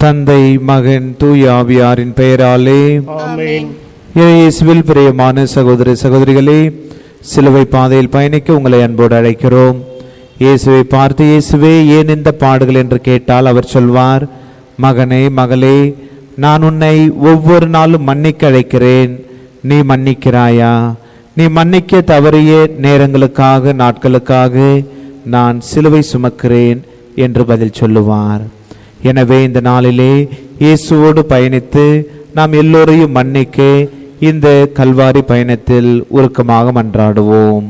தந்தை மகன் தூய ஆவியாரின் பெயராலே ஆமென் இயேசுவில் பிரியமான சகோதர சகோதரிகளே சிலுவை பாதையில் பயணிக்க உங்களை அன்போடு அழைக்கிறோம் இயேசுவை பார்த்து இயேசுவே ஏன் இந்த பாடுகள் என்று கேட்டால் அவர் சொல்வார் மகனே மகளே நான் உன்னை ஒவ்வொரு நாளும் மன்னிக்க அழைக்கிறேன் நீ மன்னிக்கிறாயா நீ மன்னிக்க தவறிய நேரங்களுக்காக நாட்களுக்காக நான் சிலுவை சுமக்கிறேன் என்று பதில் சொல்லுவார் எனவே இந்த நாளிலே இயேசுவோடு பயணித்து நாம் எல்லோரையும் மன்னிக்க இந்த கல்வாரி பயணத்தில் உருக்கமாக மன்றாடுவோம்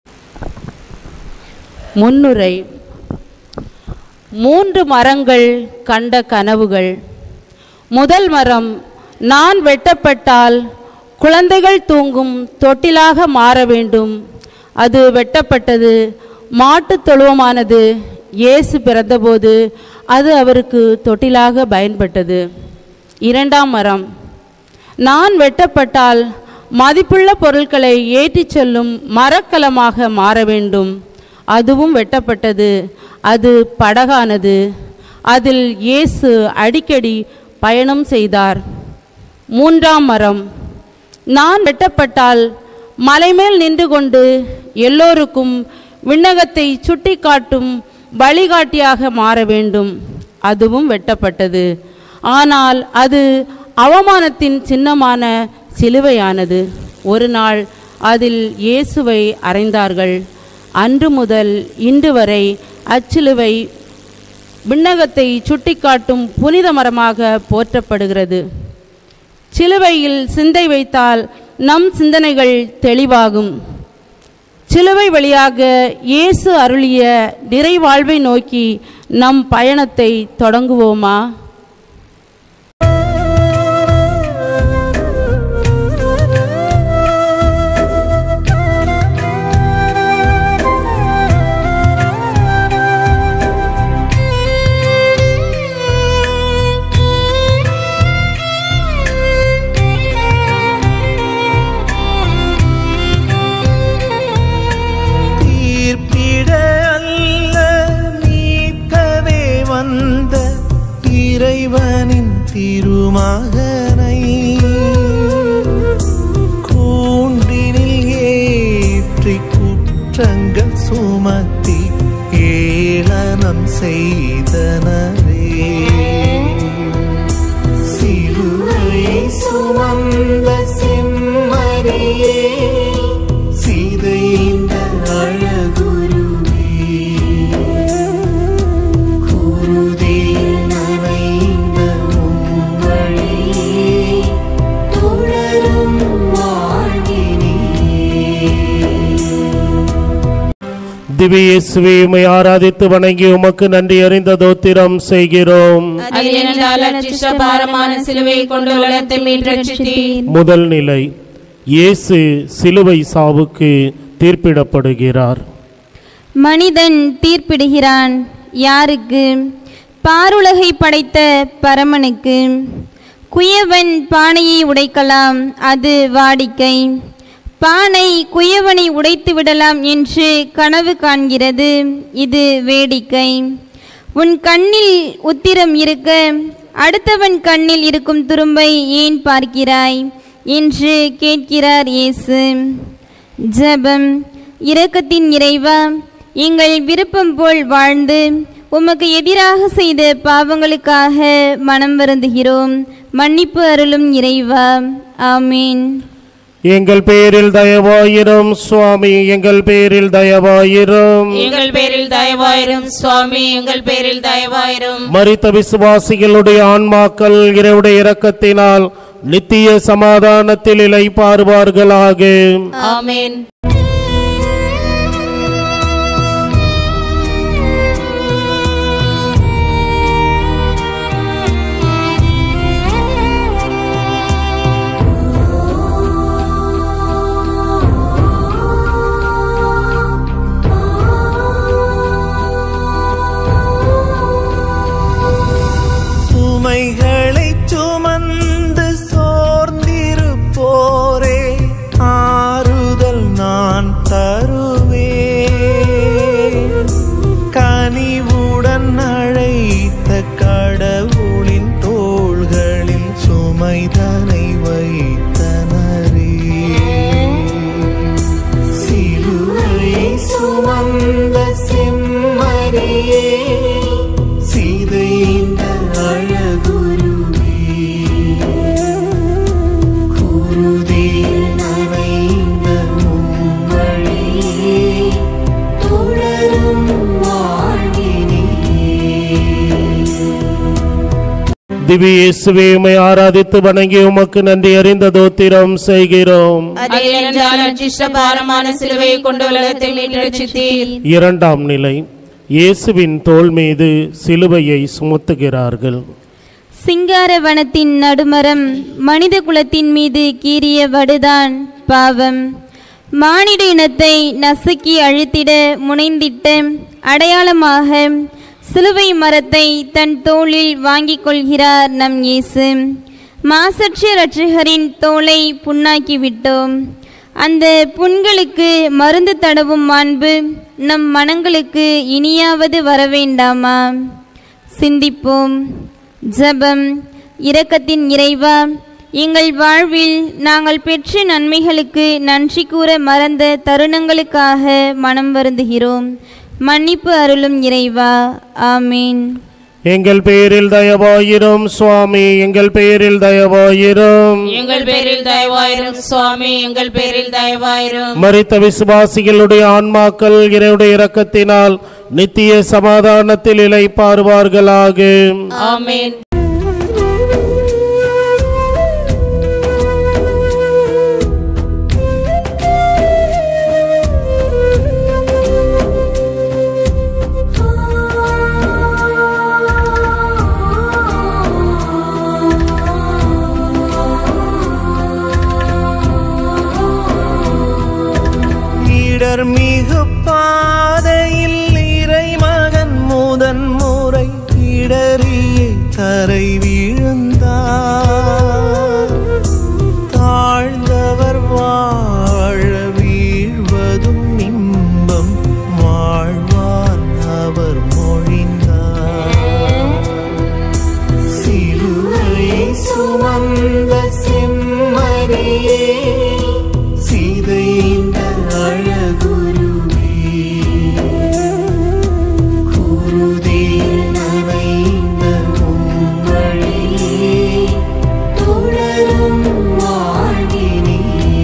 முன்னுரை மூன்று மரங்கள் கண்ட கனவுகள் முதல் மரம் நான் வெட்டப்பட்டால் குழந்தைகள் தூங்கும் தொட்டிலாக மாற வேண்டும் அது வெட்டப்பட்டது மாட்டுத் தொழுவமானது இயேசு பிறந்தபோது அது அவருக்கு தொட்டிலாக பயன்பட்டது இரண்டாம் மரம் நான் வெட்டப்பட்டால் மதிப்புள்ள பொருட்களை ஏற்றிச் செல்லும் மரக்கலமாக மாற வேண்டும் அதுவும் வெட்டப்பட்டது அது படகானது அதில் இயேசு அடிக்கடி பயணம் செய்தார் மூன்றாம் மரம் நான் வெட்டப்பட்டால் மலைமேல் நின்று கொண்டு எல்லோருக்கும் விண்ணகத்தை சுட்டிக்காட்டும் வழிகாட்டியாக மாற வேண்டும் அதுவும் வெட்டப்பட்டது ஆனால் அது அவமானத்தின் சின்னமான சிலுவையானது ஒரு நாள் அதில் இயேசுவை அறைந்தார்கள் அன்று முதல் இன்று வரை அச்சிலுவை விண்ணகத்தை சுட்டிக்காட்டும் புனித மரமாக போற்றப்படுகிறது சிலுவையில் சிந்தை வைத்தால் நம் சிந்தனைகள் தெளிவாகும் சிலுவை வழியாக இயேசு அருளிய நிறைவாழ்வை நோக்கி நம் பயணத்தை தொடங்குவோமா தீர்ப்பிட அல்ல மீட்கவே வந்த இறைவனின் திருமகனை கூண்டினில் ஏற்றி குற்றங்கள் சுமத்தி ஏளனம் செய்தனரே சிலுவையை சுமந்த செம்மறியே சீதைந்த அழகுருவே குருதியில் நனைந்த உம்வழியே தொடரும் வாழ்வினே திவ்யேசுவே உம்மை ஆராதித்து வணங்கி உமக்கு நன்றி அறிந்த தோத்திரம் செய்கிறோம் அது என்றால் அச்சிஷ்ட பாரமான சிலுவை கொண்டு உலகத்தை மீட்டெடுத்தீர் முதல் நிலை இயேசு சிலுவை சாவுக்கு தீர்ப்பிடப்படுகிறார் மனிதன் தீர்ப்பிடுகிறான் யாருக்கு பாருலகை படைத்த பரமனுக்கு குயவன் பானையை உடைக்கலாம் அது வாடிக்கை பானை குயவனை உடைத்து விடலாம் என்று கனவு காண்கிறது இது வேடிக்கை உன் கண்ணில் உத்திரம் இருக்க அடுத்தவன் கண்ணில் இருக்கும் துரும்பை ஏன் பார்க்கிறாய் என்று கேட்கிறார் இயேசு ஜெபம் இரக்கத்தின் இறைவா எங்கள் விருப்பம் போல் வாழ்ந்து உமக்கு எதிராக செய்த பாவங்களுக்காக மனம் வருந்துகிறோம் மன்னிப்பு அருளும் இறைவா ஆமீன் எங்கள் பேரில் தயவாயிரும் சுவாமி எங்கள் பேரில் தயவாயிரும் எங்கள் பேரில் தயவாயிரும் சுவாமி எங்கள் பேரில் தயவாயிரும் மரித்த விசுவாசிகளுடைய ஆன்மாக்கள் இறைவுடைய இரக்கத்தினால் நித்திய சமாதானத்தில் இளைப்பாறுவார்களாக ஆமென் சுமைகளை சுமந்து சோர்ந்திருப்போரே ஆறுதல் நான் திவ்ய இயேசுவே உம்மை ஆராதித்து வணங்கி உமக்கு நன்றி அறிந்த தோத்திரம் செய்கிறோம் அது ஏனென்றால் அச்சிஷ்ட பாரமான சிலுவையை கொண்டு உலகத்தை மீட்டெடுத்தீர் இரண்டாம் நிலை இயேசுவின் தோள் மீது சிலுவையை சுமத்துகிறார்கள் சிங்கார வனத்தின் நடுமரம் மனித குலத்தின் மீது கீறிய வடுதான் பாவம் மானிட இனத்தை நசுக்கி அழுத்திட முனைந்திட்ட அடையாளமாக சிலுவை மரத்தை தன் தோளில் வாங்கிக் கொள்கிறார் நம் இயேசு மாசற்ற இரட்சகரின் தோலை புண்ணாக்கி விட்டோம் அந்த புண்களுக்கு மருந்து தடவும் மாண்பு நம் மனங்களுக்கு இனியாவது வரவேண்டாமா சிந்திப்போம் ஜெபம் இரக்கத்தின் இறைவா எங்கள் வாழ்வில் நாங்கள் பெற்ற நன்மைகளுக்கு நன்றி கூற மறந்த தருணங்களுக்காக மனம் வருந்துகிறோம் மன்னிப்பு அருளும் இறைவா ஆமீன் எங்கள் பெயரில் தயவாயிரும் சுவாமி எங்கள் பெயரில் தயவாயிரும் எங்கள் பேரில் தயவாயிரும் சுவாமி எங்கள் பேரில் தயவாயிரும் மரித்த விசுவாசிகளுடைய ஆன்மாக்கள் இறைவுடைய இரக்கத்தினால் நித்திய சமாதானத்தில் இளைப்பாறுவார்களாக ஆமென் இடர் மிகு பாதையில் இறைமகன் முதன் முறை இடறியே தரை வீழ்ந்தார் தாழ்ந்தவர் வாழ வீழ்வதும் இன்பம் வாழ்வான் அவர் மொழிந்தார் சிலுவை சுமந்த செம்மறியே சீதைந்த அழகுருவே குருதியில் நனைந்த உங்களிலே தொடரும் வாழ்வினே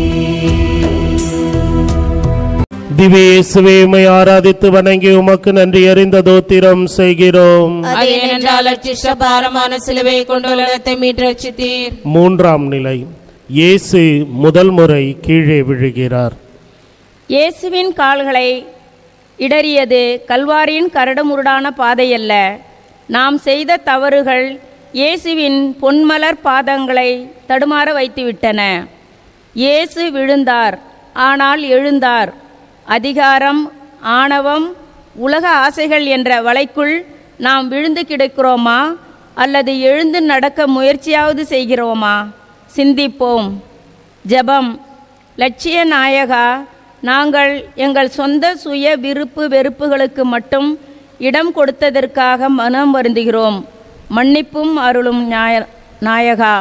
திவ்ய இயேசுவே உம்மை ஆராதித்து வணங்கி உமக்கு நன்றி அறிந்த தோத்திரம் செய்கிறோம் அது ஏனென்றால் அச்சிஷ்ட பாரமான சிலுவையை கொண்டு உலகத்தை மீட்டெடுத்தீர் மூன்றாம் நிலை இயேசு முதல் முறை கீழே விழுகிறார் இயேசுவின் கால்களை இடறியது கல்வாரியின் கரடுமுரடான பாதையல்ல நாம் செய்த தவறுகள் இயேசுவின் பொன்மலர் பாதங்களை தடுமாற வைத்துவிட்டன இயேசு விழுந்தார் ஆனால் எழுந்தார் அதிகாரம் ஆணவம் உலக ஆசைகள் என்ற வலைக்குள் நாம் விழுந்து கிடக்கிறோமா அல்லது எழுந்து நடக்க முயற்சியாவது செய்கிறோமா சிந்திப்போம் ஜெபம் லட்சிய நாயகா நாங்கள் எங்கள் சொந்த சுய விருப்பு வெறுப்புகளுக்கு மட்டும் இடம் கொடுத்ததற்காக மனம் வருந்துகிறோம் மன்னிப்பும் அருளும் நாய- நாயகா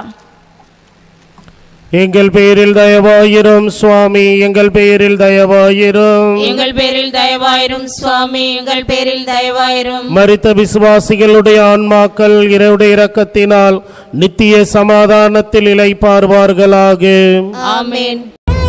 எங்கள் பெயரில் தயவாயிரும் சுவாமி எங்கள் பெயரில் தயவாயிரும் எங்கள் பேரில் தயவாயிரும் சுவாமி எங்கள் பேரில் தயவாயிரும் மரித்த விசுவாசிகளுடைய ஆன்மாக்கள் இறைவுடைய இரக்கத்தினால் நித்திய சமாதானத்தில் இளைப்பாறுவார்களாக ஆமென்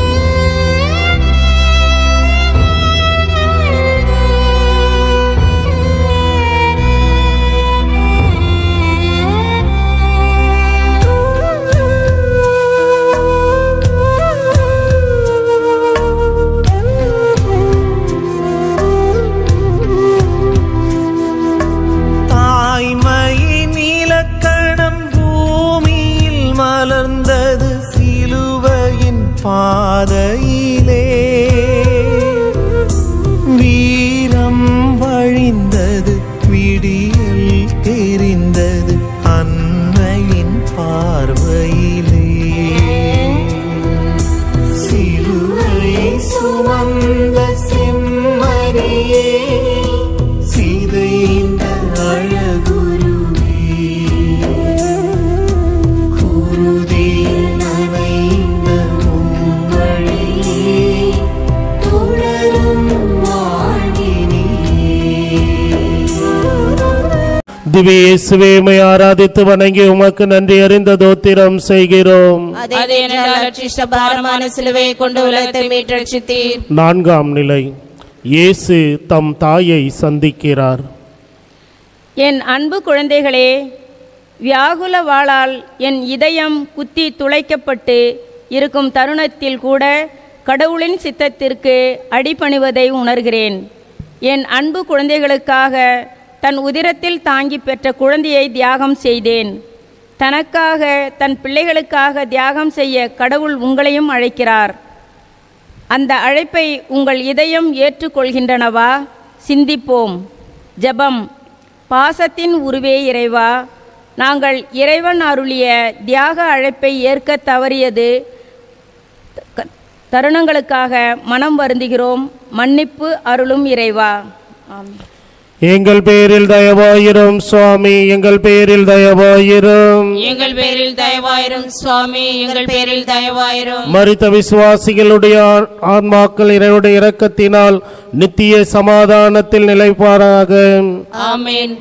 தாய்மையின் இலக்கணம் பூமியில் மலர்ந்தது சிலுவையின் பாதையிலே வீரம் வழிந்தது விடியல் தெரிந்தது அன்னையின் பார்வையிலே சிலுவை சுமந்த செம்மறியே சீதைந்த அழகுருவே குருதியில் நனைந்த உங்களிலே தொடரும் வாழ்வினே திவ்ய இயேசுவே உம்மை ஆராதித்து வணங்கி உமக்கு நன்றி அறிந்த தோத்திரம் செய்கிறோம் அது ஏனென்றால் அச்சிஷ்ட பாரமான சிலுவையை கொண்டு உலகத்தை மீட்டெடுத்தீர் நான்காம் நிலை இயேசு தம் தாயை சந்திக்கிறார் என் அன்பு குழந்தைகளே வியாகுல வாளால் என் இதயம் குத்தி துளைக்கப்பட்டு இருக்கும் தருணத்தில் கூட கடவுளின் சித்தத்திற்கு அடிபணிவதை உணர்கிறேன் என் அன்பு குழந்தைகளுக்காக தன் உதிரத்தில் தாங்கி பெற்ற குழந்தையை தியாகம் செய்தேன் தனக்காக தன் பிள்ளைகளுக்காக தியாகம் செய்ய கடவுள் உங்களையும் அழைக்கிறார் அந்த அழைப்பை உங்கள் இதயம் ஏற்றுக்கொள்கின்றனவா சிந்திப்போம் ஜெபம் பாசத்தின் உருவே இறைவா நாங்கள் இறைவன் அருளிய தியாக அழைப்பை ஏற்க தவறியது க- தருணங்களுக்காக மனம் வருந்துகிறோம் மன்னிப்பு அருளும் இறைவா ஆமென். எங்கள் பேரில் தயவாயிரும் சுவாமி எங்கள் பேரில் தயவாயிரும் எங்கள் பேரில் தயவாயிரும் சுவாமி எங்கள் பேரில் தயவாயிரும் மரித்த விசுவாசிகளுடைய ஆ- ஆன்மாக்கள் இறைவனுடைய இரக்கத்தினால் நித்திய சமாதானத்தில் நிலைப்பாராக ஆமென்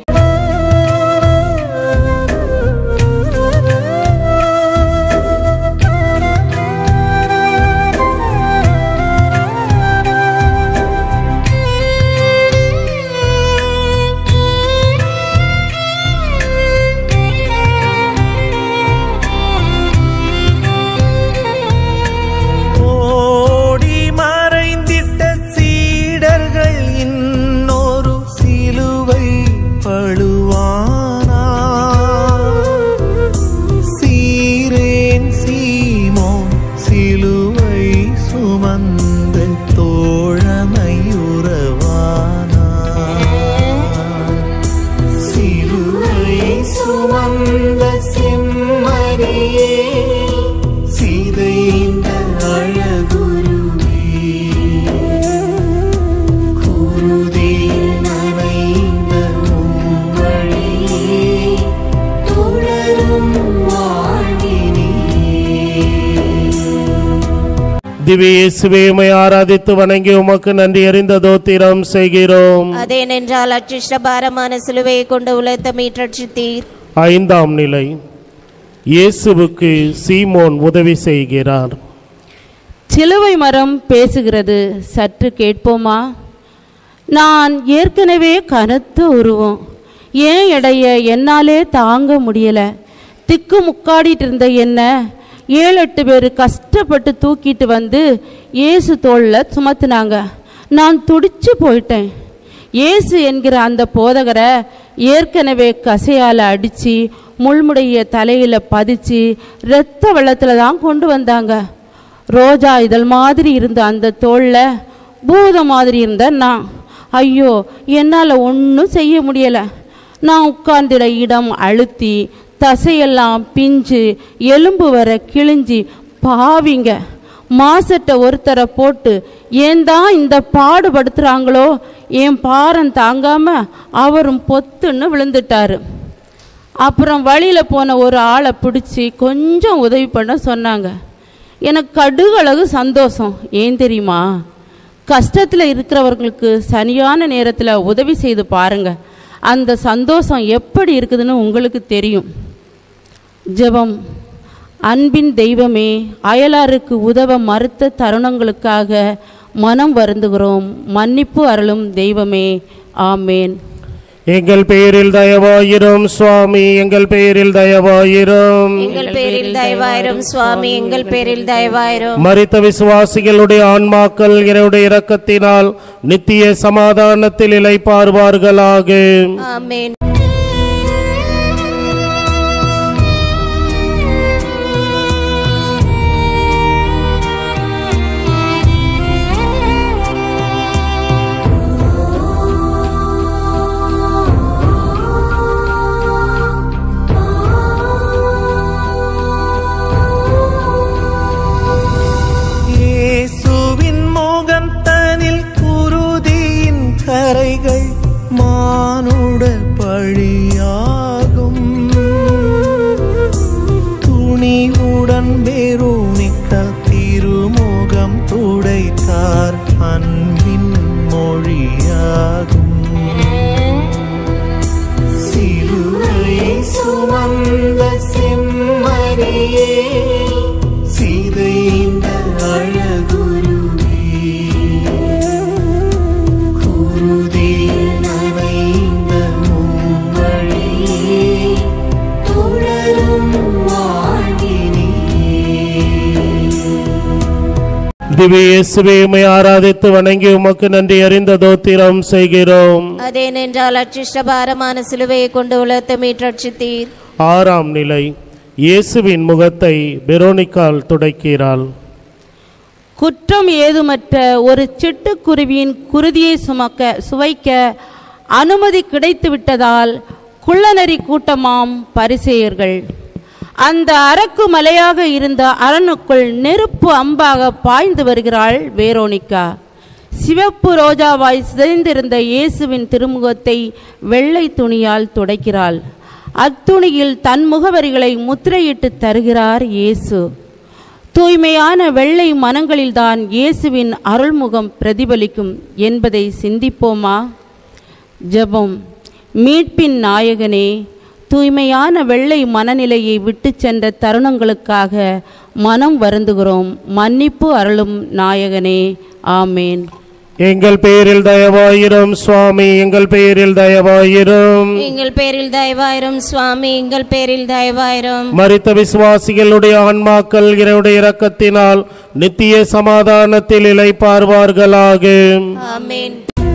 ஓடி மறைந்திட்ட சீடர்கள் இன்னொரு சிலுவை பழுவானா சீரேன் சீமோன் சிலுவை சுமந்த தோழமையுறவானா சிலுவை சுமந்த செம்மறியே சீதைந்த அழகுருவே குருதியில் நனைந்த உம்வழியே தொடரும் வாழ்வினே திவ்ய இயேசுவே உம்மை ஆராதித்து வணங்கி உமக்கு நன்றி அறிந்த தோத்திரம் செய்கிறோம் அதேனென்றால் அச்சிஷ்ட பாரமான சிலுவையை கொண்டு உலகத்தை மீட்டட்சித்தீர் ஐந்தாம் நிலை இயேசுவுக்கு சீமோன் உதவி செய்கிறார் சிலுவை மரம் பேசுகிறது சற்று கேட்போமா நான் ஏற்கனவே கனத்த உருவம் ஏன் எடைய என்னாலே தாங்க முடியல திக்கு முக்காடிட்டு இருந்த என்ன ஏழு எட்டு பேர் கஷ்டப்பட்டு தூக்கிட்டு வந்து இயேசு தோளில் சுமத்துனாங்க நான் துடிச்சு போயிட்டேன் இயேசு என்கிற அந்த போதகரை ஏற்கனவே கசையால் அடித்து முள்முடைய தலையில் பதிச்சு இரத்த வெள்ளத்தில் தான் கொண்டு வந்தாங்க ரோஜா இதழ் மாதிரி இருந்த அந்த தோளில் பூதம் மாதிரி இருந்த நான் ஐயோ என்னால் ஒன்றும் செய்ய முடியலை நான் உட்கார்ந்திட இடம் அழுத்தி தசையெல்லாம் பிஞ்சு எலும்பு வர கிழிஞ்சி பாவிங்க மாசட்ட ஒருத்தரை போட்டு ஏன் தான் இந்த பாடுபடுத்துகிறாங்களோ என் பாரம் தாங்காம அவரும் பொத்துன்னு விழுந்துட்டாரு அப்புறம் வழியில் போன ஒரு ஆளை பிடிச்சி கொஞ்சம் உதவி பண்ண சொன்னாங்க எனக்கு கடுகளவு சந்தோஷம் ஏன் தெரியுமா கஷ்டத்தில் இருக்கிறவர்களுக்கு சரியான நேரத்தில் உதவி செய்து பாருங்க அந்த சந்தோஷம் எப்படி இருக்குதுன்னு உங்களுக்கு தெரியும் ஜெபம் அன்பின் தெய்வமே அயலாருக்கு உதவ மறுத்த தருணங்களுக்காக மனம் வருந்துகிறோம் மன்னிப்பு அருளும் தெய்வமே ஆமேன் எங்கள் பெயரில் தயவாயிரும் சுவாமி எங்கள் பெயரில் தயவாயிரும் எங்கள் பேரில் தயவாயிரும் சுவாமி எங்கள் பேரில் தயவாயிரும் மரித்த விசுவாசிகளுடைய ஆன்மாக்கள் இறைவனுடைய இரக்கத்தினால் நித்திய சமாதானத்தில் இளைப்பார்வார்களாக ஆமென் இயேசுவின் முகம் தனில் குருதியின் கரைகள் மானுட பழியாகும் துணிவுடன் வெறுமிக்க திருமுகம் துடைத்தார் அன்பின் மொழியாகும் சிலுவையை சுமந்த செம்மறியே சீதைந்த அழகுருவே குருதியில் நனைந்த உம்வழியே திவ்ய இயேசுவே உம்மை ஆராதித்து வணங்கி உமக்கு நன்றி அறிந்த தோத்திரம் செய்கிறோம் அதேனென்றால் அச்சிஷ்டபாரமான சிலுவையை கொண்டு உலகத்தை மீட்டட்சித்தீர் ஆறாம் நிலை இயேசுவின் முகத்தை பெரோனிக்கால் துடைக்கிறாள் குற்றம் ஏதுமற்ற ஒரு சிட்டுக்குருவியின் குருதியை சுமக்க சுவைக்க அனுமதி கிடைத்து விட்டதால் குள்ளநரி கூட்டமாம் பரிசேயர்கள் அந்த அரக்கு மலையாக இருந்த அரணுக்குள் நெருப்பு அம்பாக பாய்ந்து வருகிறாள் வேரோனிக்கா சிவப்பு ரோஜாவாய் சிதைந்திருந்த இயேசுவின் திருமுகத்தை வெள்ளை துணியால் துடைக்கிறாள் அத்துணியில் தன் முகவரிகளை முத்திரையிட்டு தருகிறார் இயேசு தூய்மையான வெள்ளை மனங்களில்தான் இயேசுவின் அருள்முகம் பிரதிபலிக்கும் என்பதை சிந்திப்போமா ஜெபம் மீட்பின் நாயகனே தூய்மையான வெள்ளை மனநிலையை விட்டுச் சென்ற தருணங்களுக்காக மனம் வருந்துகிறோம் மன்னிப்பு அருளும் நாயகனே ஆமேன் எங்கள் பேரில் தயவாயிரும் சுவாமி எங்கள் பேரில் தயவாயிரும் எங்கள் பேரில் தயவாயிரும் சுவாமி எங்கள் பேரில் தயவாயிரும் மரித்த விசுவாசிகளுடைய ஆன்மாக்கள் இறைவுடைய இரக்கத்தினால் நித்திய சமாதானத்தில் இளைப்பார்வார்களாக ஆமென்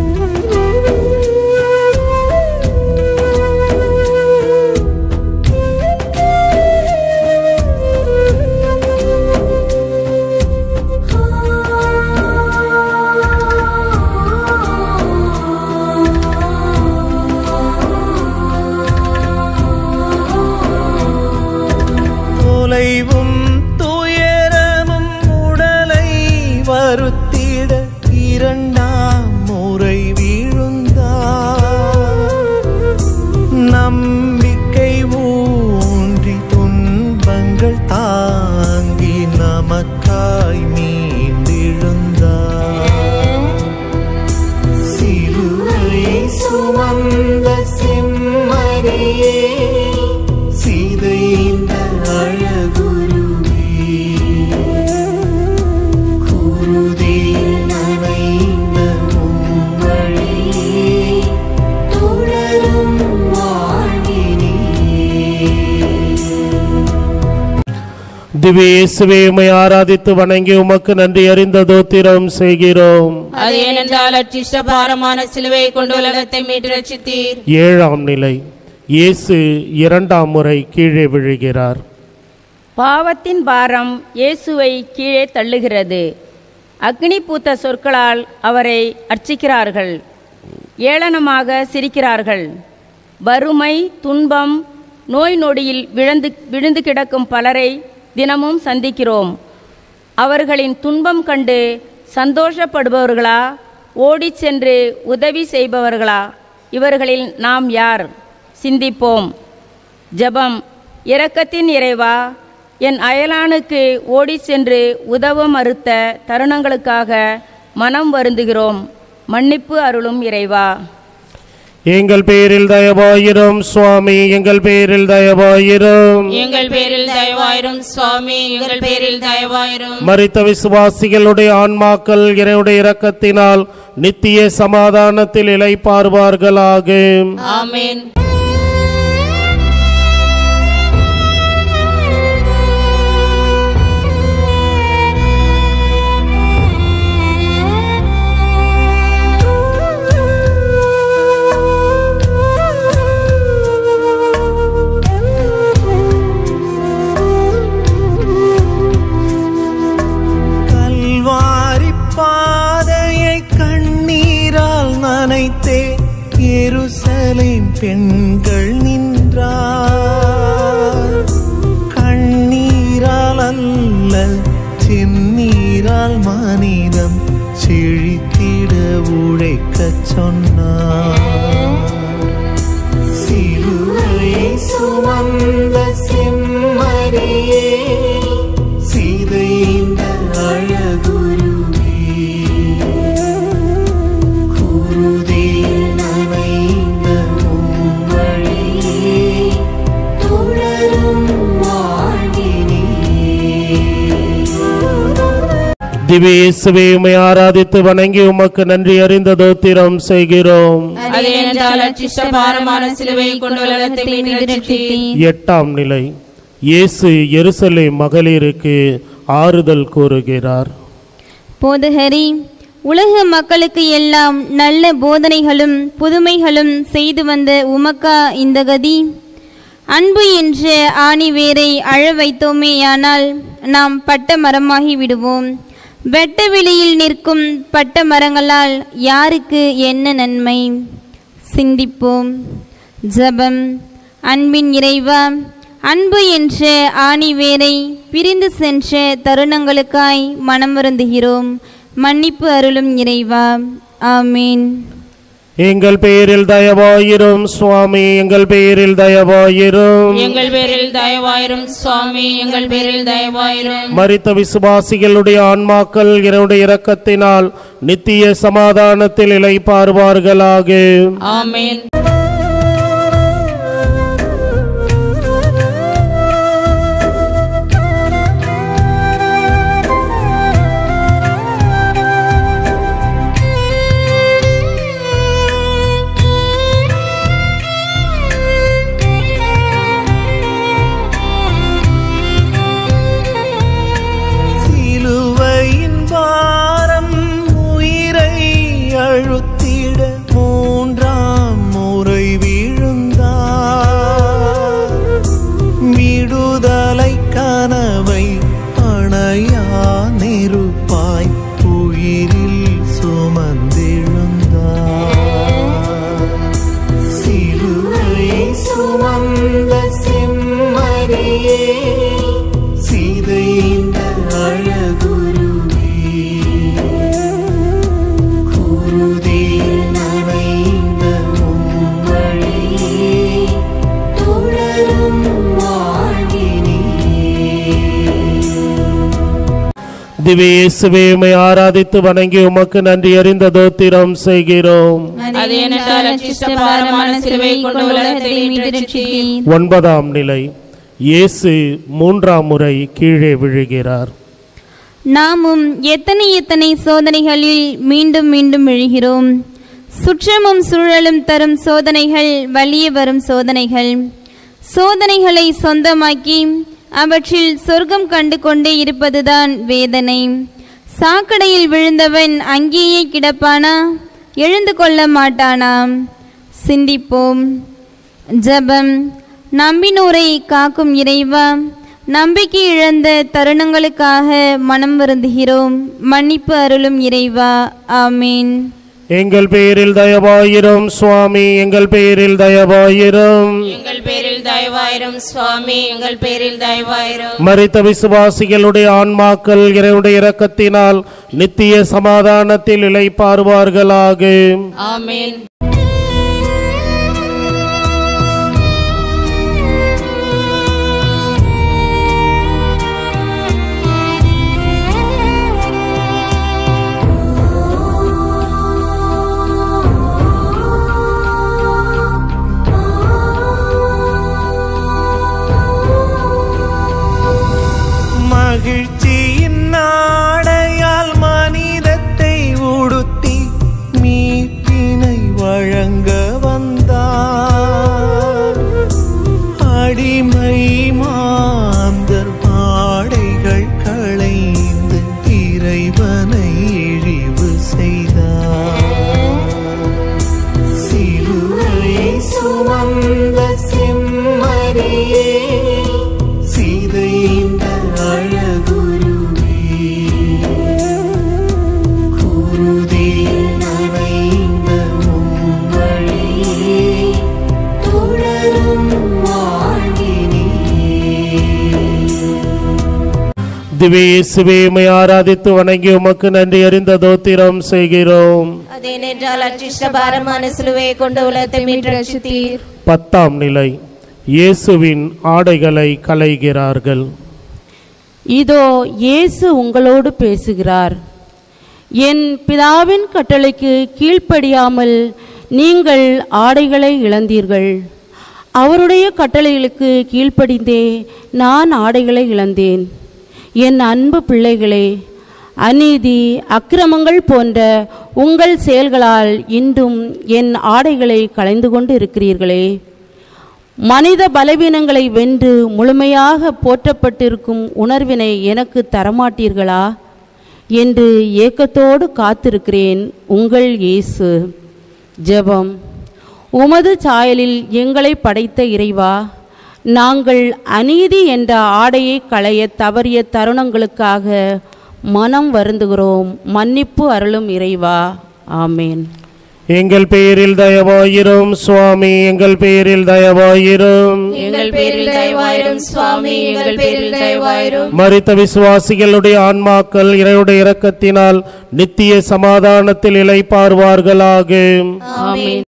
தொலைவும் துயரமும் உடலை வருத்திட இரண்டாம் முறை வீழுந்தார் நம்பிக்கை ஊன்றி துன்பங்கள் தாங்கி நமக்காய் மீண்டெழுந்தார் சிலுவையை சுமந்த செம்மறியே சீதைந்த அழகுருவே குருதியில் நனைந்த உம்மழையே தொடரும் வாழ்வினே திவ்ய இயேசுவே உம்மை ஆராதித்து வணங்கி உமக்கு நன்றி அறிந்த தோத்திரம் செய்கிறோம் அது ஏனென்றால் அச்சிஷ்ட பாரமான சிலுவையை கொண்டு உலகத்தை மீட்டு ரட்சித்தீர் ஏழாம் நிலை இயேசு இரண்டாம் முறை கீழே விழுகிறார் பாவத்தின் பாரம் இயேசுவை கீழே தள்ளுகிறது அக்னி பூத்த சொற்களால் அவரை அர்ச்சிக்கிறார்கள் ஏளனமாக சிரிக்கிறார்கள் வறுமை துன்பம் நோய் நொடியில் விழுந்து விழுந்து கிடக்கும் பலரை தினமும் சந்திக்கிறோம் அவர்களின் துன்பம் கண்டு சந்தோஷப்படுபவர்களா ஓடிச் சென்று உதவி செய்பவர்களா இவர்களில் நாம் யார் சிந்திப்போம் ஜெபம் இரக்கத்தின் இறைவா என் அயலானுக்கு ஓடிச் சென்று உதவ மறுத்த தருணங்களுக்காக மனம் வருந்துகிறோம் மன்னிப்பு அருளும் இறைவா எங்கள் பேரில் தயவாயிரும் சுவாமி எங்கள் பேரில் தயவாயிரும் எங்கள் பேரில் தயவாயிரும் சுவாமி எங்கள் பேரில் தயவாயிரும் மரித்த விசுவாசிகளுடைய ஆன்மாக்கள் இறைவுடைய இரக்கத்தினால் நித்திய சமாதானத்தில் இளைப்பார்வார்களாக ஆமென் கல்வாரி பாதையை கண்ணீரால் நனைத்தே எருசலேம் பெண்கள் நின்றார் கண்ணீரால் அல்ல செந்நீரால் மனிதம் செழித்திட உழைக்கச் சொன்னார் சிலுவையை சுமந்த செம்மறியே சீதைந்த அழகுருவே குருதியில் நனைந்த உம்மழையே தொடரும் வாழ்வினே திவ்ய இயேசுவே உம்மை ஆராதித்து வணங்கி உமக்கு நன்றி அறிந்த தோத்திரம் செய்கிறோம் அது ஏனென்றால் அச்சிஷ்ட பாரமான சிலுவையை கொண்டு உலகத்தை மீட்டு ரட்சித்தீர் எட்டாம் நிலை இயேசு எருசலேம் மகளிருக்கு ஆறுதல் கூறுகிறார் போதகரி உலக மக்களுக்கு எல்லாம் நல்ல போதனைகளும் புதுமைகளும் செய்து வந்த உமக்கா இந்த கதி அன்பு என்ற ஆணி வேரை அழ வைத்தோமேயானால் நாம் பட்ட மரமாகி விடுவோம் வெட்ட வெளியில் நிற்கும் பட்ட மரங்களால் யாருக்கு என்ன நன்மை சிந்திப்போம் ஜெபம் அன்பின் இறைவா அன்பு என்ற ஆணி வேரை பிரிந்து சென்ற தருணங்களுக்காய் மனம் வருந்துகிறோம் மன்னிப்பு அருளும் இறைவா ஆமீன் எங்கள் பெயரில் தயவாயிரும் சுவாமி எங்கள் பெயரில் தயவாயிரும் எங்கள் பேரில் தயவாயிரும் சுவாமி எங்கள் பேரில் தயவாயிரும் மரித்த விசுவாசிகளுடைய ஆன்மாக்கள் இவருடைய இரக்கத்தினால் நித்திய சமாதானத்தில் இளைப்பாறுவார்களாக ஆமென் சிலுவையின் பாரம் உயிரை அழுத்திட மூன்றாம் முறை விழுந்தார் விடுதலை கனவை அணையா நெருப்பாய் உயிரில் சுமந்தெழுந்தார் சிலுவை சுமந்த செம்மறியே சீதைந்த அழகுருவே குருதியில் நனைந்த உம்மழையே தொடரும் வாழ்வினே திவ்யேசுவே உம்மை ஆராதித்து வணங்கி உமக்கு நன்றி அறிந்த தோத்திரம் செய்கிறோம் அது ஏனென்றால் அச்சிஷ்ட பாரமான சிலுவை கொண்டு உலகத்தை மீட்டு ரட்சித்தீர். ஒன்பதாம் நிலை இயேசு மூன்றாம் முறை கீழே விழுகிறார் நாமும் எத்தனை எத்தனை சோதனைகளில் மீண்டும் மீண்டும் விழுகிறோம் சுற்றமும் சூழலும் தரும் சோதனைகள் வலிய வரும் சோதனைகள் சோதனைகளை சொந்தமாக்கி அவற்றில் சொர்க்கம் கண்டு கொண்டே இருப்பதுதான் வேதனை சாக்கடையில் விழுந்தவன் அங்கேயே கிடப்பானா எழுந்து கொள்ள மாட்டானாம் சிந்திப்போம் ஜெபம் நம்பினோரை காக்கும் இறைவா நம்பிக்கை இழந்த தருணங்களுக்காக மனம் வருந்துகிறோம் மன்னிப்பு அருளும் இறைவா ஆமீன் எங்கள் பெயரில் தயவாயிரும் சுவாமி எங்கள் பெயரில் தயவாயிரும் எங்கள் பேரில் தயவாயிரும் சுவாமி எங்கள் பேரில் தயவாயிரும் மரித்த விசுவாசிகளுடைய ஆன்மாக்கள் இறைவனுடைய இரக்கத்தினால் நித்திய சமாதானத்தில் இளைப்பாறுவார்களாக ஆமென் மகிழ்ச்சியின் நாடையால் மனிதத்தை உடுத்தி மீட்பினை வழங்க வந்தார் அடிமை மாந்தர் ஆடைகள் களைந்து இறைவனை இழிவு செய்தார் சிலுவை சுமந்த செம்மறியே சீதைந்த அழகுருவே குருதியில் நனைந்த உம்மழையே தொடரும் வாழ்வினே திவ்ய இயேசுவே உம்மை ஆராதித்து வணங்கி உமக்கு நன்றி அறிந்த தோத்திரம் செய்கிறோம் அதேனென்றால் அச்சிஷ்ட பாரமான சிலுவையை கொண்டு உலகத்தை மீட்டு ரட்சித்தீர் பத்தாம் நிலை இயேசுவின் ஆடைகளை களைகிறார்கள் இதோ இயேசு உங்களோடு பேசுகிறார் என் பிதாவின் கட்டளைக்கு கீழ்ப்படியாமல் நீங்கள் ஆடைகளை இழந்தீர்கள் அவருடைய கட்டளைகளுக்கு கீழ்ப்படிந்தே நான் ஆடைகளை இழந்தேன் என் அன்பு பிள்ளைகளே அநீதி அக்கிரமங்கள் போன்ற உங்கள் செயல்களால் இன்றும் என் ஆடைகளை களைந்து கொண்டு இருக்கிறீர்களே மனித பலவீனங்களை வென்று முழுமையாக போற்றப்பட்டிருக்கும் உணர்வினை எனக்கு தரமாட்டீர்களா என்று ஏக்கத்தோடு காத்திருக்கிறேன் உங்கள் இயேசு ஜெபம் உமது சாயலில் எங்களை படைத்த இறைவா நாங்கள் அநீதி என்ற ஆடையை களைய தவறிய தருணங்களுக்காக மனம் வருந்துகிறோம் மன்னிப்பு அருளும் இறைவா ஆமேன் எங்கள் பெயரில் தயவாயிரும் சுவாமி எங்கள் பெயரில் தயவாயிரும் எங்கள் பேரில் தயவாயிரும் சுவாமி எங்கள் பேரில் தயவாயிரும் மரித்த விசுவாசிகளுடைய ஆன்மாக்கள் இறையுடைய இரக்கத்தினால் நித்திய சமாதானத்தில் இளைப்பார்வார்களாக ஆமேன்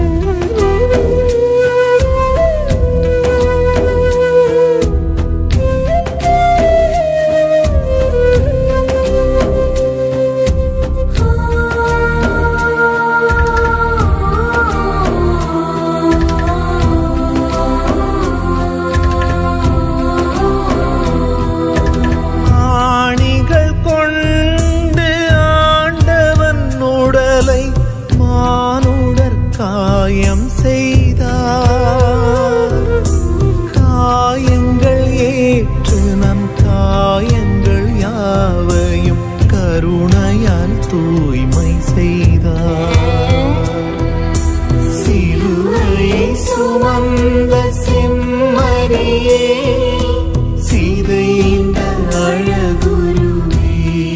ஆணிகள் கொண்டு ஆண்டவன் உடலை மானுடர் காயம் செய்தார் காயங்கள் ஏற்று நம் காயங்கள் யாவையும் கருணையால் தூய்மை செய்தார் சிலுவையை சுமந்த செம்மறியே சீதையின் அழகுருவே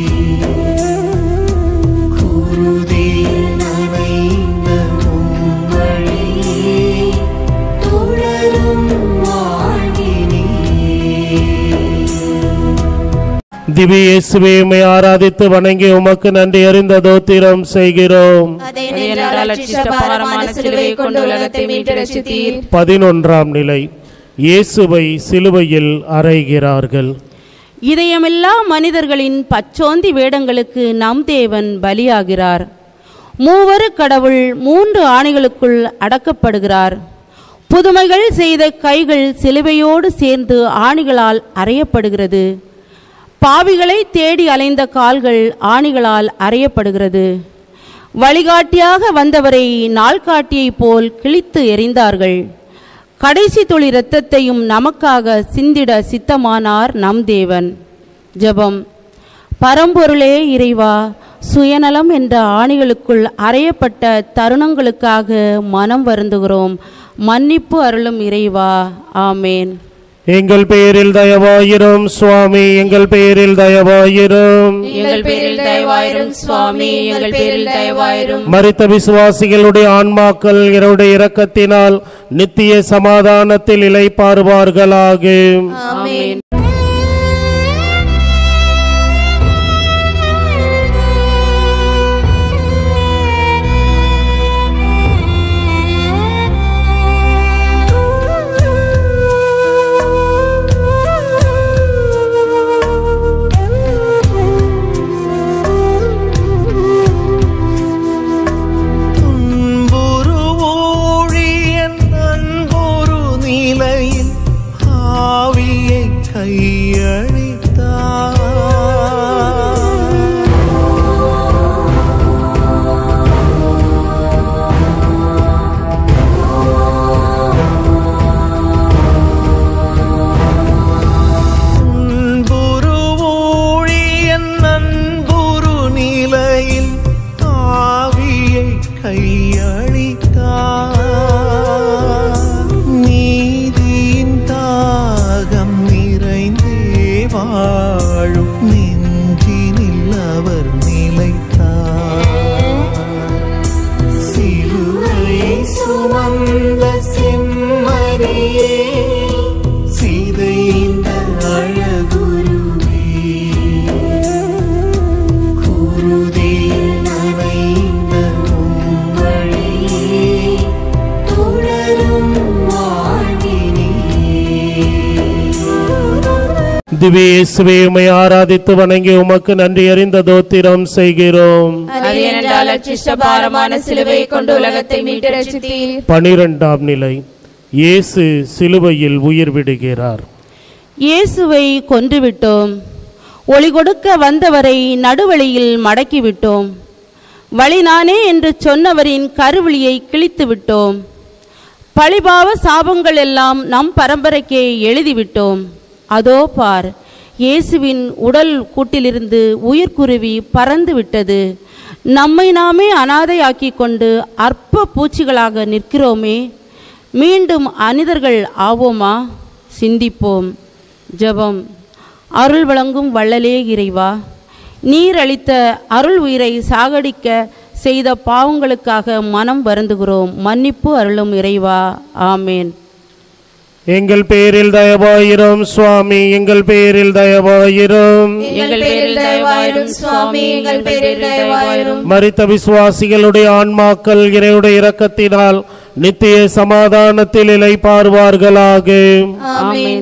குருதியில் நனைந்த உம்மழையே தொடரும் வாழ்வினே திவ்ய இயேசுவே உம்மை ஆராதித்து வணங்கி உமக்கு நன்றி அறிந்த தோத்திரம் செய்கிறோம் அதை ஏனென்றால் அச்சிஷ்டபாரமான சிலுவை கொண்டு உலகத்தை மீட்டு ரட்சித்தீர் பதினொன்றாம் நிலை இயேசுவை சிலுவையில் அறைகிறார்கள் இதயமில்லா மனிதர்களின் பச்சோந்தி வேடங்களுக்கு நம் தேவன் பலியாகிறார் மூவரு கடவுள் மூன்று ஆணைகளுக்குள் அடக்கப்படுகிறார் புதுமைகள் செய்த கைகள் சிலுவையோடு சேர்ந்து ஆணிகளால் அறையப்படுகிறது பாவிகளை தேடி அலைந்த கால்கள் ஆணிகளால் அறையப்படுகிறது வழிகாட்டியாக வந்தவரை நாள்காட்டியைப் போல் கிழித்து எறிந்தார்கள் கடைசி துளி இரத்தத்தையும் நமக்காக சிந்திட சித்தமானார் நம் தேவன் ஜெபம் பரம்பொருளே இறைவா சுயநலம் என்ற ஆணிகளுக்குள் அறையப்பட்ட தருணங்களுக்காக மனம் வருந்துகிறோம் மன்னிப்பு அருளும் இறைவா ஆமேன் எங்கள் பெயரில் தயவாயிரும் சுவாமி எங்கள் பெயரில் தயவாயிரும் எங்கள் பேரில் தயவாயிரும் சுவாமி எங்கள் பேரில் தயவாயிரும் மரித்த விசுவாசிகளுடைய ஆன்மாக்கள் இவருடைய இரக்கத்தினால் நித்திய சமாதானத்தில் இளைப்பாறுவார்களாக ஆமென் துன்புறு ஊழியன் அன்புறு நிலையில் ஆவியை கையளித்தார் அன்புரு ஊழியன் அன்புரு நிலையில் ஆவியை கையளித்தார் நீதியின் தாகம் நிறைந்தே வாழும் நெஞ்சினில் அவர் நிலைத்தார் சிலுவையை சுமந்த செம்மறியே சீதையின் அழகுருவே குருதியில் நனைந்த உம்மழையே தொடரும் வாழ்வினே திவ்ய இயேசுவே உம்மை ஆராதித்து வணங்கி உமக்கு நன்றி அறிந்த தோத்திரம் செய்கிறோம் அது ஏனென்றால் அச்சிஷ்டபாரமான சிலுவை கொண்டு உலகத்தை மீட்டு ரட்சித்தீர் பனிரெண்டாம் நிலை இயேசு சிலுவையில் உயிர் விடுகிறார் இயேசுவை கொன்றுவிட்டோம் ஒளி கொடுக்க வந்தவரை நடுவழியில் மடக்கிவிட்டோம் வழி நானே என்று சொன்னவரின் கருவிழியை கிழித்து விட்டோம் பழிபாவ சாபங்கள் எல்லாம் நம் பரம்பரைக்கே எழுதிவிட்டோம் அதோ பார் இயேசுவின் உடல் கூட்டிலிருந்து உயிர்க்குருவி பறந்து விட்டது நம்மை நாமே அனாதையாக்கி கொண்டு அற்ப பூச்சிகளாக நிற்கிறோமே மீண்டும் அனிதர்கள் ஆவோமா சிந்திப்போம் ஜெபம் அருள் வழங்கும் வள்ளலே இறைவா நீர் அளித்த அருள் உயிரை சாகடிக்க செய்த பாவங்களுக்காக மனம் வருந்துகிறோம் மன்னிப்பு அருளும் இறைவா ஆமேன் எங்கள் பேரில் தயவாயிரும் சுவாமி எங்கள் பேரில் தயவாயிரும் எங்கள் பேரில் தயவாயிரும் சுவாமி எங்கள் பேரில் தயவாயிரும் மரித்த விசுவாசிகளுடைய ஆன்மாக்கள் இறையுடைய இரக்கத்தினால் நித்திய சமாதானத்தில் இலை பார்வார்களாக ஆமென்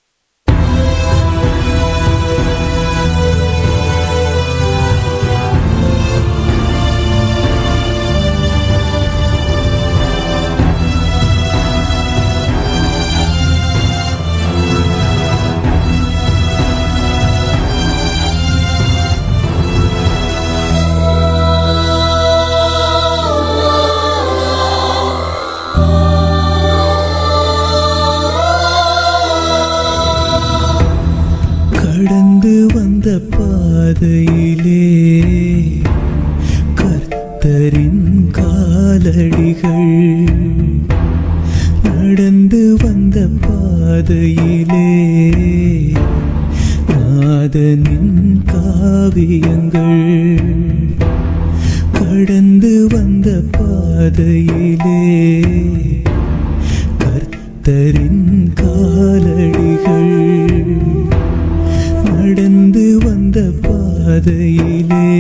கடந்து வந்த பாதையிலே கர்த்தரின் காலடிகள் நடந்து வந்த பாதையிலே நாதனின் காவியங்கள் கடந்து வந்த பாதையிலே கர்த்தரின் காலடிகள் நடந்து வந்த பாதையிலே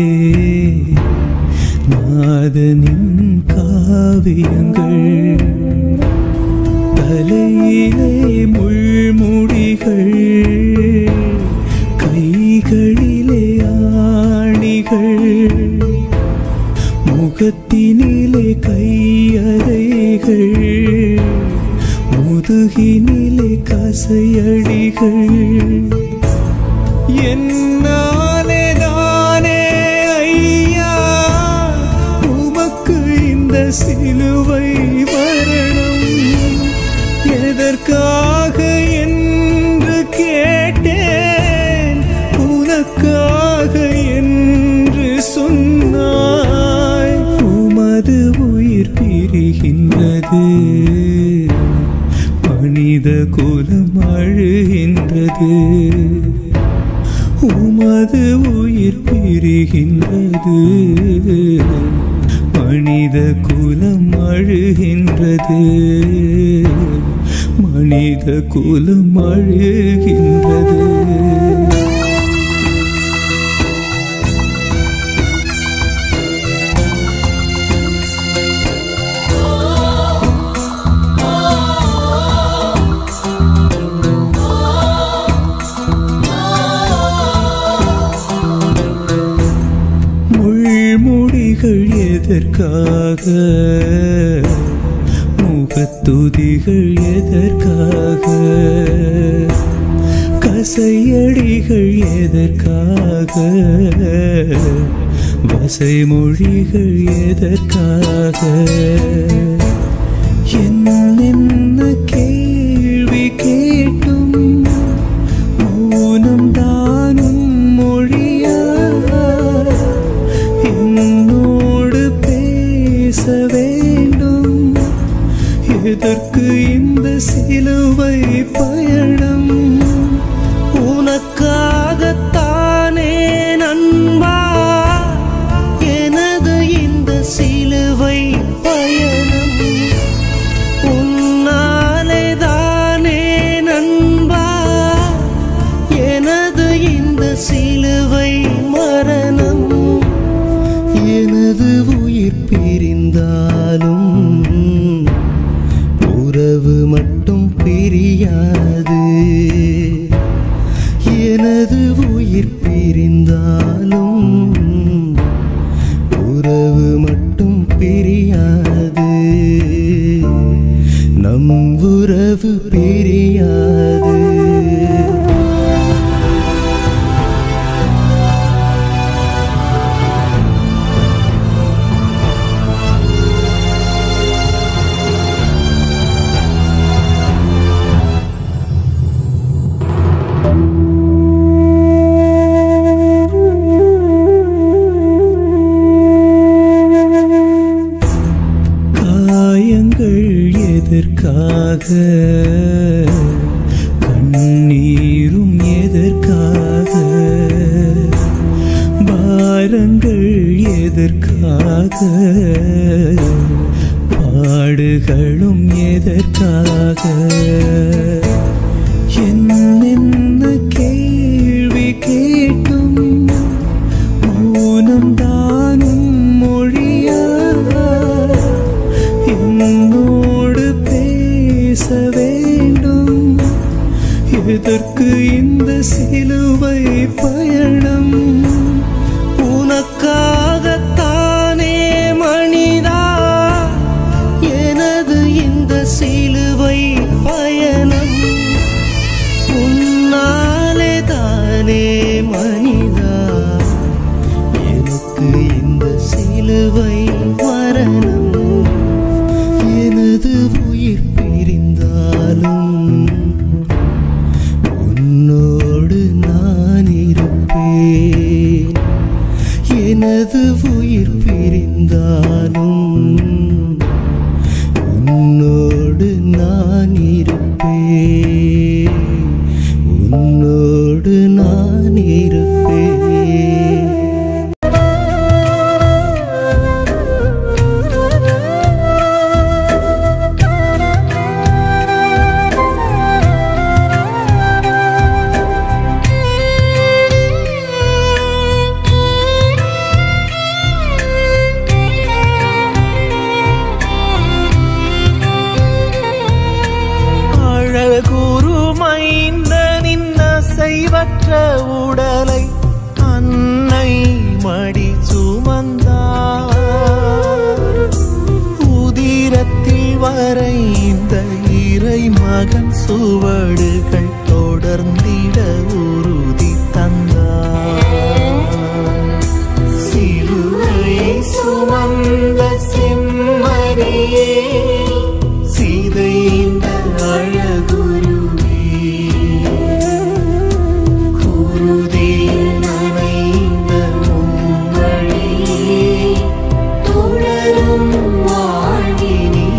நாதனின் காவியங்கள் தலையிலே முள்முடிகள் கைகளிலே ஆணிகள் முகத்தினிலே கையறைகள் முதுகினிலே கசையடிகள் என்னாலே தானே ஐயா உமக்கு இந்த சிலுவை மரணம் எதற்காக என்று கேட்டேன் உனக்காக என்று சொன்னாய் உமது உயிர் பிரிகின்றது மனித குலம் அழுகின்றது உமது உயிர் பிரிகின்றது மனித குலம் அழுகின்றது மனித குலம் அழுகின்றது முள்முடிகள் எதற்காக முகத்துதிகள் எதற்காக கசையடிகள் எதற்காக வசைமொழிகள் எதற்காக என்னென்ன கேள்வி கேட்டும் மௌனம் தானும் மொழியா என்னோடு பேச வேண்டும் எதற்கு இந்த சிலுவை பயணம் உனக்காகத்தானே நண்பா எனது இந்த சிலுவை பயணம் உன்னால் பாரங்கள் எதற்காக பாடுகளும் எதற்காக என்னென்ன கேள்வி கேட்டும் மௌனம் தானும் மொழியா என்னோடு பேச வேண்டும் எதற்கு இந்த சிலுவை பயணம் உனக்காகத்தானே மனிதா எனது இந்த சிலுவை பயணம் உன்னாலே தானே மனிதா எனக்கு இந்த சிலுவை மரணம் எனது உயிர் பிரிந்தாலும் உன்னோடு நான் இருப்பேன் எனது உயிர் பிரிந்தாலும் உன்னோடு நான் இருப்பேன் உன்னோடு நான் இருப்பேன் அழகுருமைந்தனின் அசைவற்ற உடலை அன்னை மடி சுமந்தார் உதிரத்தில் வரைந்த இறை மகன் சுவடுகள் தொடர்ந்திட உறுதி தந்தார் சிலுவை சுமந்த செம்மறியே சீதைந்த அழகுருவே குருதியில் நனைந்த உம்மழியே தொடரும் வாழ்வினே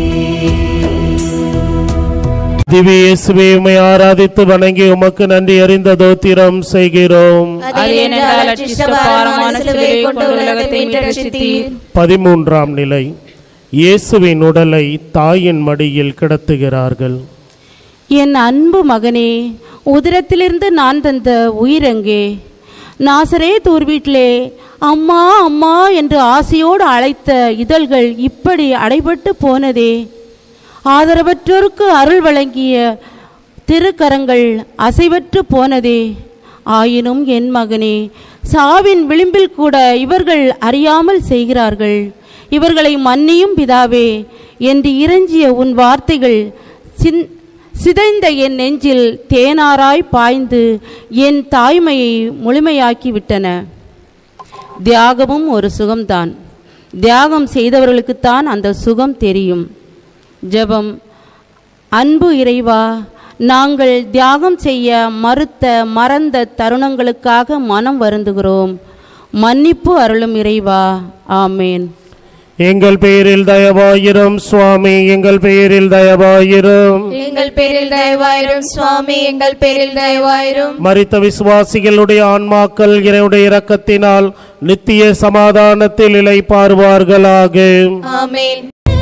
திவ்ய இயேசுவே உம்மை ஆராதித்து வணங்கி உமக்கு நன்றி அறிந்த தோத்திரம் செய்கிறோம் அது ஏனென்றால் அச்சிஷ்ட பாரமான சிலுவையை கொண்டு உலகத்தை மீட்டெடுத்தீர் பதிமூன்றாம் நிலை இயேசுவின் உடலை தாயின் மடியில் கிடத்துகிறார்கள் என் அன்பு மகனே உதிரத்திலிருந்து நான் தந்த உயிரெங்கே நாசரே தூர் வீட்டிலே அம்மா அம்மா என்று ஆசையோடு அழைத்த இதழ்கள் இப்படி அடைபட்டு போனதே ஆதரவற்றோருக்கு அருள் வழங்கிய திருக்கரங்கள் அசைவற்று போனதே ஆயினும் என் மகனே சாவின் விளிம்பில் கூட இவர்கள் அறியாமல் செய்கிறார்கள் இவர்களை மன்னியும் பிதாவே என்று இறைஞ்சிய உன் வார்த்தைகள் சின் சிதைந்த என் நெஞ்சில் தேனாராய் பாய்ந்து என் தாய்மையை முழுமையாக்கி விட்டன தியாகமும் ஒரு சுகம்தான் தியாகம் செய்தவர்களுக்குத்தான் அந்த சுகம் தெரியும் ஜெபம் அன்பு இறைவா நாங்கள் தியாகம் செய்ய மறுத்த மறந்த தருணங்களுக்காக மனம் வருந்துகிறோம் மன்னிப்பு அருளும் இறைவா ஆமேன் எங்கள் பெயரில் தயவாயிரும் சுவாமி எங்கள் பெயரில் தயவாயிரும் எங்கள் பேரில் தயவாயிரும் சுவாமி எங்கள் பேரில் தயவாயிரும் மரித்த விசுவாசிகளுடைய ஆன்மாக்கள் இறைவனுடைய இரக்கத்தினால் நித்திய சமாதானத்தில் இளைப்பாறுவார்களாக ஆமென்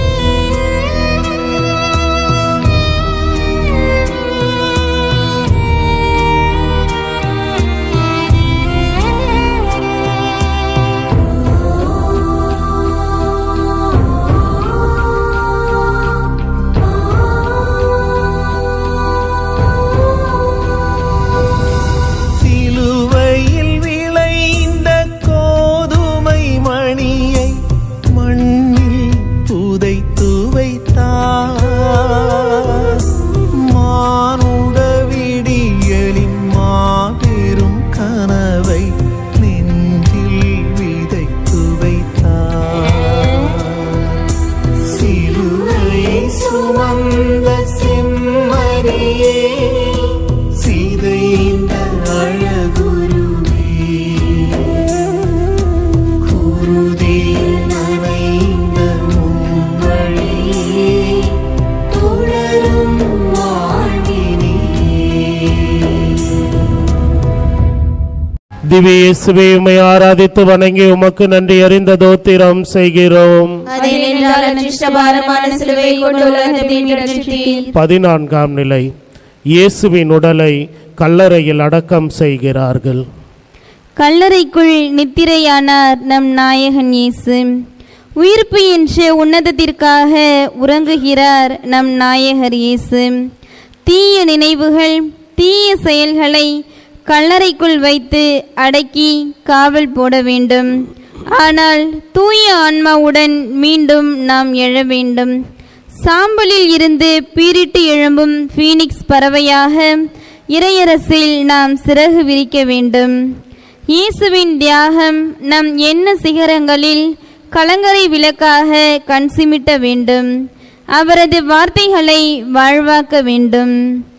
சிலுவையில் விளைந்த கோதுமை மணியை மண்ணில் திவ்ய இயேசுவே உம்மை ஆராதித்து வணங்கி உமக்கு நன்றி அறிந்த தோத்திரம் செய்கிறோம் அதே நின்றால் அச்சிஷ்டபாரமான சிலுவை கொண்டு உலகத்தை மீட்டு ரட்சித்தீர் பதினான்காம் நிலை இயேசுவின் உடலை கல்லறையில் அடக்கம் செய்கிறார்கள் கல்லறைக்குள் நித்திரையானார் நம் நாயகன் இயேசு உயிர்ப்பு என்ற உன்னதத்திற்காக உறங்குகிறார் நம் நாயகர் இயேசு தீய நினைவுகள் தீய செயல்களை கல்லறைக்குள் வைத்து அடக்கி காவல் போட வேண்டும் ஆனால் தூய ஆன்மாவுடன் மீண்டும் நாம் எழ வேண்டும் சாம்பலில் இருந்து பீரிட்டு எழும்பும் ஃபீனிக்ஸ் பறவையாக இறையரசில் நாம் சிறகு விரிக்க வேண்டும் இயேசுவின் தியாகம் நம் எண்ண சிகரங்களில் கலங்கரை விளக்காக கண் சிமிட்ட வேண்டும் அவரது வார்த்தைகளை வாழ்வாக்க வேண்டும்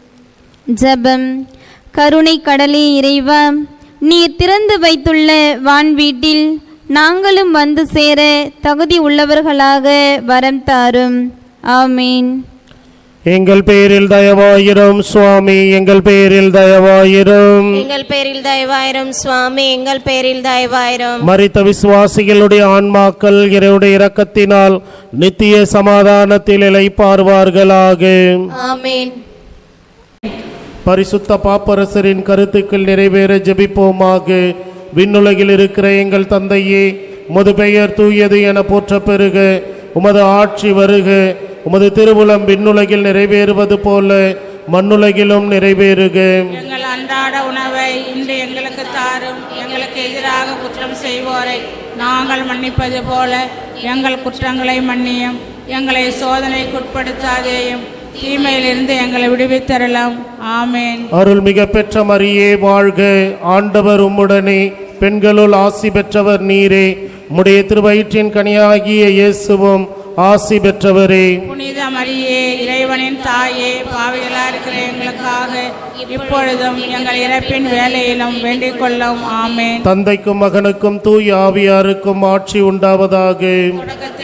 ஜெபம் கருணை கடலே இறைவா நீர் திறந்து வைத்துள்ள வான் வீட்டில் நாங்களும் வந்து சேர தகுதி உள்ளவர்களாக வரம் தாரும் ஆமீன் எங்கள் பேரில் தயவாயிரும் சுவாமி எங்கள் பேரில் தயவாயிரும் எங்கள் பேரில் தயவாயிரம் சுவாமி எங்கள் பேரில் தயவாயிரம் மரித்த விசுவாசிகளுடைய ஆன்மாக்கள் இறைவனுடைய இரக்கத்தினால் நித்திய சமாதானத்தில் இளைப்பார்வார்களாக ஆமீன் பரிசுத்த பாப்பரசரின் கருத்துக்கள் நிறைவேற ஜெபிப்போமாக விண்ணுலகில் இருக்கிற எங்கள் தந்தையே உமது பெயர் தூயது என போற்ற பெறுக உமது ஆட்சி வருக உமது திருவுளம் விண்ணுலகில் நிறைவேறுவது போல மண்ணுலகிலும் நிறைவேறுக எங்கள் அன்றாட உணவை இன்று எங்களுக்கு தாரும் எங்களுக்கு எதிராக குற்றம் செய்வோரை நாங்கள் மன்னிப்பது போல எங்கள் குற்றங்களை மன்னியும் எங்களை சோதனைக்குட்படுத்தாதேயும் தீமையிலிருந்து எங்களை விடுவித்தரலாம் ஆமேன் அருள்மிக பெற்ற மரியே வாழ்க ஆண்டவர் உம்முடனே பெண்களுள் ஆசி பெற்றவர் நீரே உம்முடைய திருவயிற்றின் கனியாகிய இயேசுவும் ஆசி பெற்றவரே புனித மரியே இறைவனின் தாயே பாவிகளா இருக்கிற எங்களுக்காக இப்பொழுதும் எங்கள் இறப்பின் வேலையிலும் வேண்டிக் கொள்ளும் ஆமேன் தந்தைக்கும் மகனுக்கும் தூய் ஆவியாருக்கும் ஆட்சி உண்டாவதாக தொடக்கத்தில்